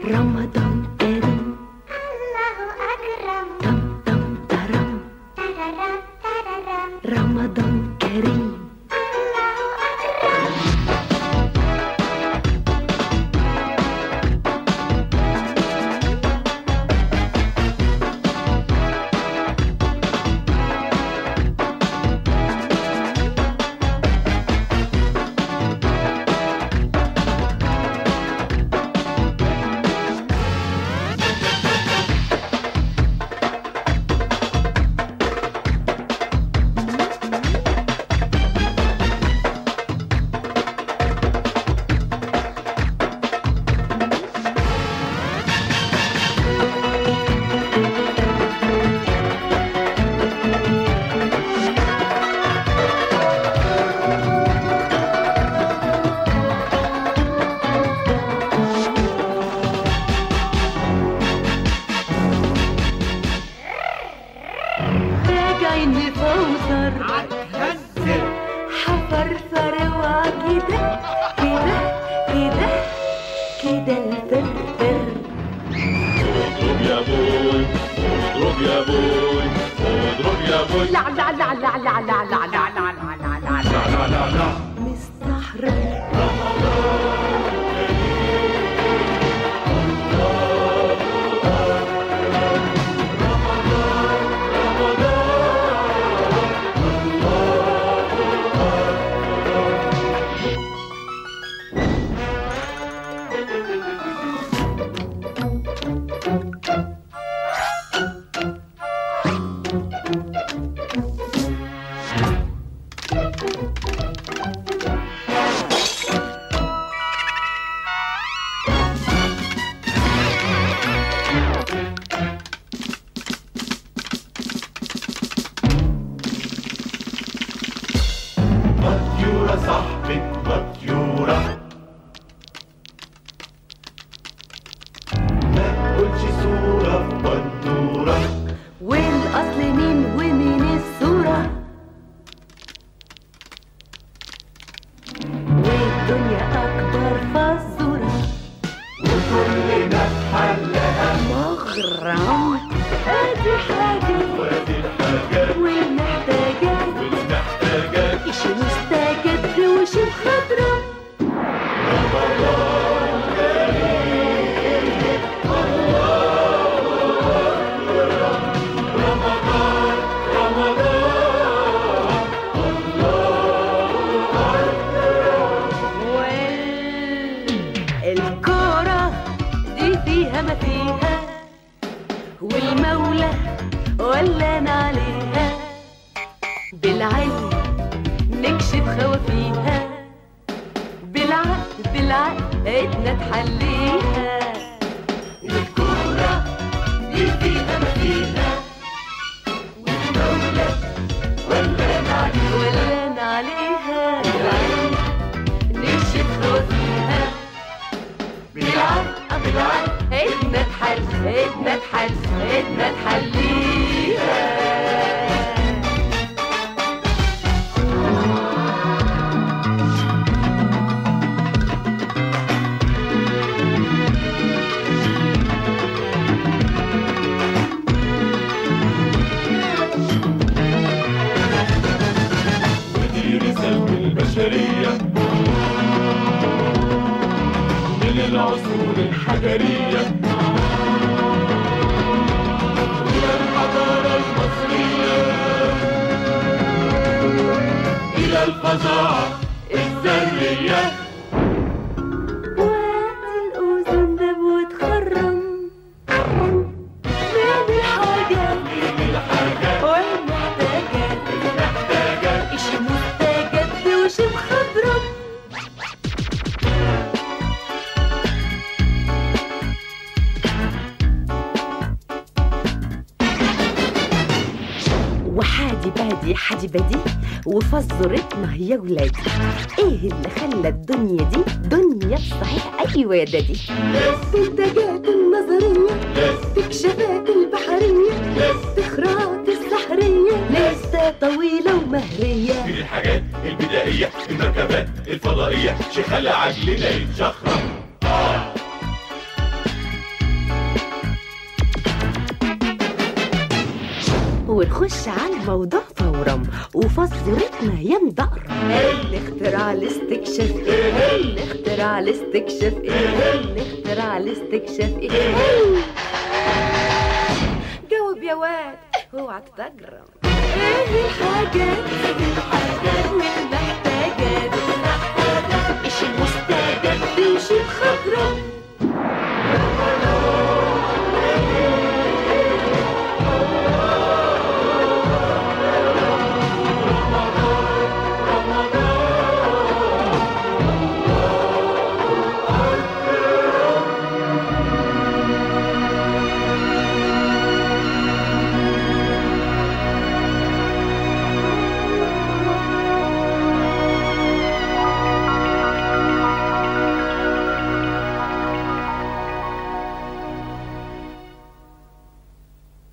رمضان كريم الله أكرم طم طم ترم تررم تررم رمضان كريم الله أكرم راجعين نفوزر هنزل حفرفر وكده كده كده كده الفرفر اضرب يا بوي اضرب يا بوي اضرب يا بوي لا لا لا لا لا لا لا لا لا لا لا لا لا لا لا مستحرم مطيورة صاحبك مطيورة ما تقولش صورة في بندورة والاصل مين ومين الصورة والدنيا اكبر فزورة وكلنا حلها مغرم ادي حاجة وادي الحاجات والمحتاجات والمحتاجات اشي مستجد وشي مخضرم الكورة دي فيها ما فيها والمولى ولان عليها بالعلم نكشف خوافيها بالعقل بالعقل ايدنا تحليها الكورة دي فيها ما فيها والدولة ولان عليها ولان عليها بالعلم نكشف خوافيها بالعقل بالعقل ايدنا تحل ايدنا تحل ايدنا تحليها ودي رسالة البشرية من العصور الحجرية إلى الحضارة المصرية إلى الفظاعة الذرية وادي الأذن دب وتخرم من الحاجات من الحاجات والمحتاجات المحتاجات إشي مستجد وشي مخضرم وحادي بادي حادي بادي وفزرتنا يا ولادي ايه اللي خلى الدنيا دي دنيا صحيح ايوه يا دادي منتجات النظريه استكشافات البحريه استخراجات السحريه لسه طويله ومهريه من الحاجات البدائية المركبات الفضائية شيخ خلى عجلنا يتشخرم ونخش على الموضوع فورا وفزورتنا يا مدقر الاختراع الاستكشاف ايه الاختراع الاستكشاف ايه الاختراع الاستكشاف ايه جاوب يا واد اوعى تتجرم ايه الحاجات الحاجات والمحتاجات